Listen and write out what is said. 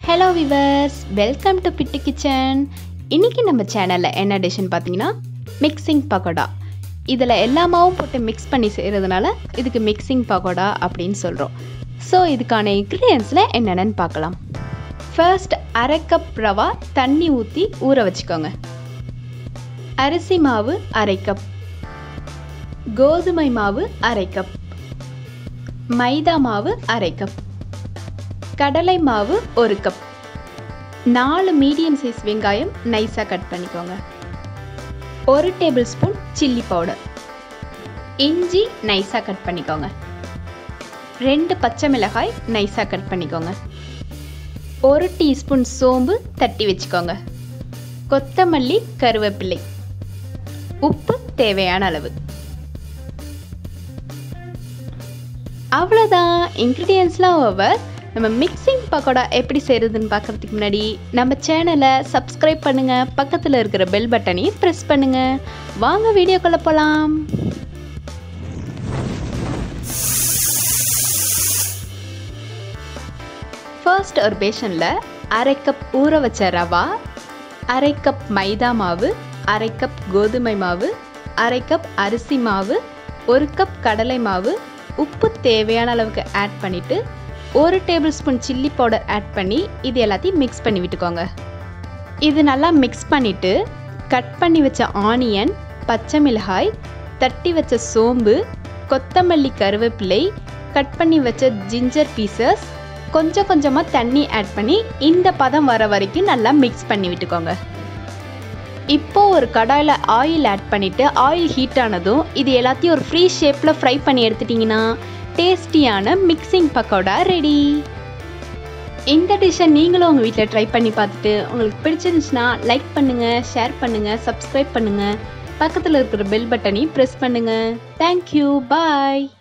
hello viewers welcome to Bittu kitchen இன்றைக்கி நம்ம சேனலில் என்ன டிஷ்ஷுன்னு பார்த்தீங்கன்னா மிக்சிங் பக்கோடா இதில் எல்லா மாவும் போட்டு மிக்ஸ் பண்ணி செய்கிறதுனால இதுக்கு மிக்சிங் பக்கோடா அப்படின்னு சொல்கிறோம் ஸோ இதுக்கான இன்க்ரீடியன்ஸில் என்னென்னு பார்க்கலாம் ஃபர்ஸ்ட் அரை கப் ரவா தண்ணி ஊற்றி ஊற வச்சுக்கோங்க அரிசி மாவு அரை கப் கோதுமை மாவு அரை கப் மைதா மாவு அரை கப் கடலை மாவு ஒரு கப் நாலு மீடியம் சைஸ் வெங்காயம் நைஸாக கட் பண்ணிக்கோங்க ஒரு டேபிள் ஸ்பூன் சில்லி பவுடர் இஞ்சி நைஸாக கட் பண்ணிக்கோங்க ரெண்டு பச்சை மிளகாய் நைஸாக கட் பண்ணிக்கோங்க ஒரு டீஸ்பூன் சோம்பு தட்டி வச்சுக்கோங்க கொத்தமல்லி கருவேப்பிலை உப்பு தேவையான அளவு அவ்வளோதான் இன்க்ரீடியன்ஸ்லாம் ஓவர் நம்ம மிக்சிங் பக்கோடா எப்படி செய்கிறதுன்னு பார்க்குறதுக்கு முன்னாடி நம்ம சேனலை சப்ஸ்கிரைப் பண்ணுங்கள் பக்கத்தில் இருக்கிற பெல் பட்டனையும் ப்ரெஸ் பண்ணுங்கள் வாங்க வீடியோக்குள்ளே போகலாம் ஃபர்ஸ்ட் ஒரு பேஷனில் அரை கப் ஊற வச்ச ரவா அரை கப் மைதா மாவு அரை கப் கோதுமை மாவு அரை கப் அரிசி மாவு ஒரு கப் கடலை மாவு உப்பு தேவையான அளவுக்கு ஆட் பண்ணிவிட்டு ஒரு tablespoon chilli powder add பண்ணி இது எல்லாத்தையும் மிக்ஸ் பண்ணி விட்டுக்கோங்க இது நல்லா மிக்ஸ் பண்ணிவிட்டு கட் பண்ணி வச்ச ஆனியன் பச்சை மிளகாய் தட்டி வச்ச சோம்பு கொத்தமல்லி கருவேப்பிலை கட் பண்ணி வச்ச ஜிஞ்சர் பீசஸ் கொஞ்சம் கொஞ்சமாக தண்ணி ஆட் பண்ணி இந்த பதம் வர வரைக்கும் நல்லா மிக்ஸ் பண்ணி விட்டுக்கோங்க இப்போ ஒரு கடாயில் ஆயில் ஆட் பண்ணிவிட்டு ஆயில் ஹீட் ஆனதும் இது எல்லாத்தையும் ஒரு ஃப்ரீ ஷேப்பில் ஃப்ரை பண்ணி எடுத்துட்டிங்கன்னா டேஸ்டியான மிக்சிங் பக்கோடா ரெடி இந்த டிஷ்ஷை நீங்களும் உங்கள் வீட்டில் ட்ரை பண்ணி பார்த்துட்டு உங்களுக்கு பிடிச்சிருந்துச்சுன்னா லைக் பண்ணுங்கள் ஷேர் பண்ணுங்கள் சப்ஸ்கிரைப் பண்ணுங்கள் பக்கத்தில் இருக்கிற பெல் பட்டனையும் ப்ரெஸ் பண்ணுங்கள் தேங்க்யூ பாய்